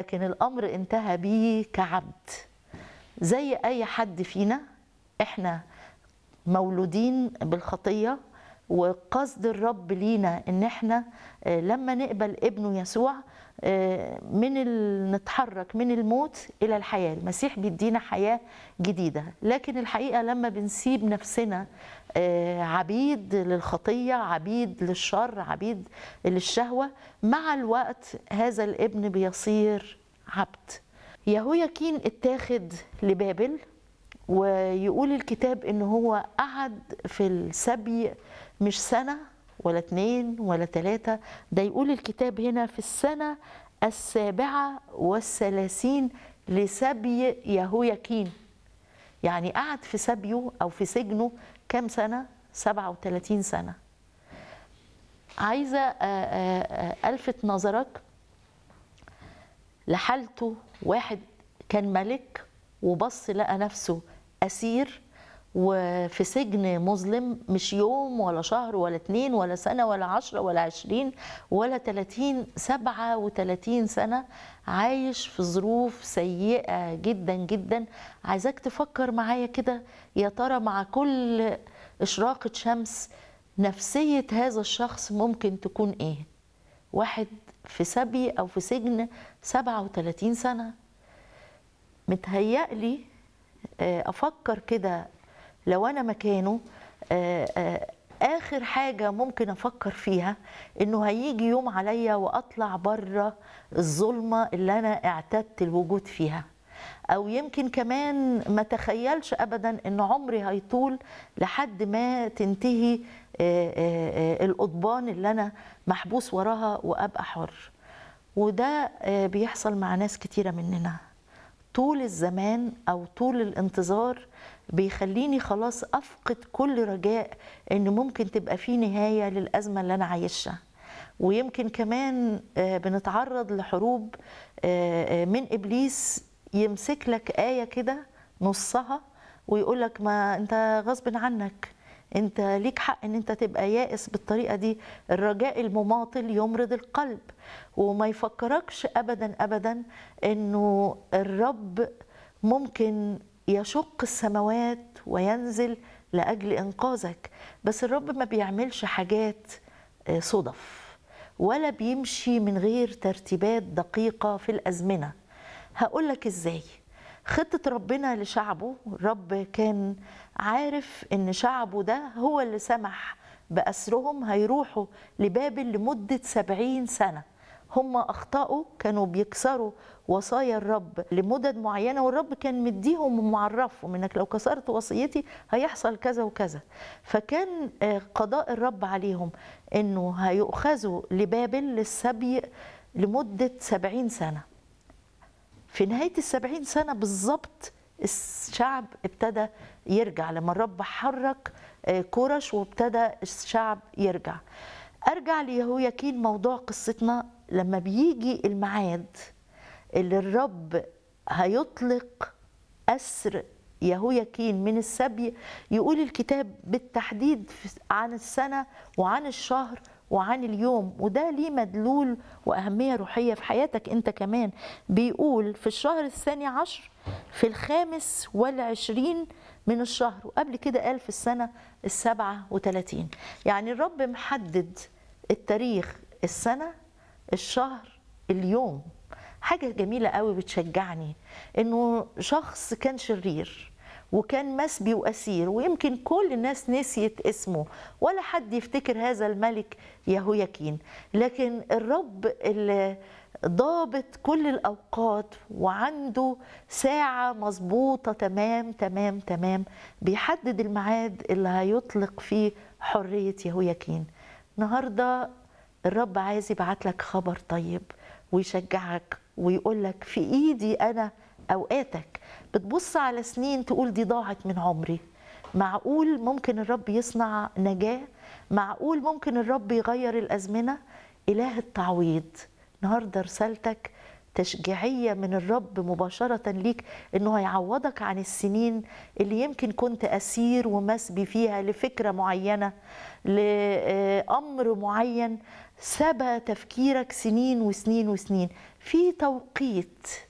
لكن الامر انتهى بيه كعبد زي اي حد فينا احنا مولودين بالخطيه وقصد الرب لينا ان احنا آه، لما نقبل ابنه يسوع آه، من ال... نتحرك من الموت الى الحياه المسيح بيدينا حياه جديده لكن الحقيقه لما بنسيب نفسنا آه، عبيد للخطيه عبيد للشر عبيد للشهوه مع الوقت هذا الابن بيصير عبد يهوياكين اتاخد لبابل ويقول الكتاب ان هو قعد في السبي مش سنه ولا اتنين ولا تلاته ده يقول الكتاب هنا في السنه السابعه والثلاثين لسبي يهوياكين يعني قعد في سبيه او في سجنه كام سنه 37 سنه عايزه آه، آه، آه، الفت نظرك لحالته واحد كان ملك وبص لقى نفسه أسير وفي سجن مظلم مش يوم ولا شهر ولا اتنين ولا سنة ولا عشرة ولا عشرين ولا تلاتين سبعة وتلاتين سنة عايش في ظروف سيئة جدا جدا عايزاك تفكر معايا كده يا ترى مع كل إشراقة شمس نفسية هذا الشخص ممكن تكون إيه واحد في سبي أو في سجن 37 سنة متهيألي آه، أفكر كده لو أنا مكانه آه، آه، آخر حاجة ممكن أفكر فيها إنه هيجي يوم عليا وأطلع بره الظلمة اللي أنا اعتدت الوجود فيها او يمكن كمان ما تخيلش ابدا ان عمري هيطول لحد ما تنتهي آه، آه، آه، القضبان اللي انا محبوس وراها وابقى حر وده آه، بيحصل مع ناس كتيره مننا طول الزمان او طول الانتظار بيخليني خلاص افقد كل رجاء ان ممكن تبقى في نهايه للازمه اللي انا عايشها ويمكن كمان آه، بنتعرض لحروب آه، آه، من ابليس يمسك لك ايه كده نصها ويقول لك ما انت غصب عنك انت ليك حق ان انت تبقى يائس بالطريقه دي الرجاء المماطل يمرض القلب وما يفكركش ابدا ابدا انه الرب ممكن يشق السماوات وينزل لاجل انقاذك بس الرب ما بيعملش حاجات آه، صدف ولا بيمشي من غير ترتيبات دقيقه في الازمنه هقول لك ازاي خطة ربنا لشعبه الرب كان عارف ان شعبه ده هو اللي سمح بأسرهم هيروحوا لبابل لمدة سبعين سنة هم أخطأوا كانوا بيكسروا وصايا الرب لمدد معينة والرب كان مديهم ومعرفهم انك لو كسرت وصيتي هيحصل كذا وكذا فكان آه، قضاء الرب عليهم انه هيؤخذوا لبابل للسبي لمدة سبعين سنة في نهاية السبعين سنة بالظبط الشعب ابتدى يرجع لما الرب حرك آه، كورش وابتدى الشعب يرجع ارجع ليهوياكين موضوع قصتنا لما بيجي الميعاد اللي الرب هيطلق أسر يهوياكين من السبي يقول الكتاب بالتحديد في- عن السنة وعن الشهر وعن اليوم وده ليه مدلول وأهمية روحية في حياتك أنت كمان بيقول في الشهر الثاني عشر في الخامس والعشرين من الشهر وقبل كده قال في السنة السبعة وثلاثين يعني الرب محدد التاريخ السنة الشهر اليوم حاجة جميلة قوي بتشجعني انه شخص كان شرير وكان مسبي واسير ويمكن كل الناس نسيت اسمه ولا حد يفتكر هذا الملك يهوياكين لكن الرب اللي ضابط كل الاوقات وعنده ساعه مظبوطه تمام تمام تمام بيحدد الميعاد اللي هيطلق فيه حريه يهوياكين النهارده الرب عايز يبعت لك خبر طيب ويشجعك ويقول لك في ايدي انا اوقاتك بتبص على سنين تقول دي ضاعت من عمري معقول ممكن الرب يصنع نجاه معقول ممكن الرب يغير الازمنه اله التعويض النهارده رسالتك تشجيعيه من الرب مباشره ليك انه هيعوضك عن السنين اللي يمكن كنت اسير ومسبي فيها لفكره معينه لامر معين سبى تفكيرك سنين وسنين وسنين في توقيت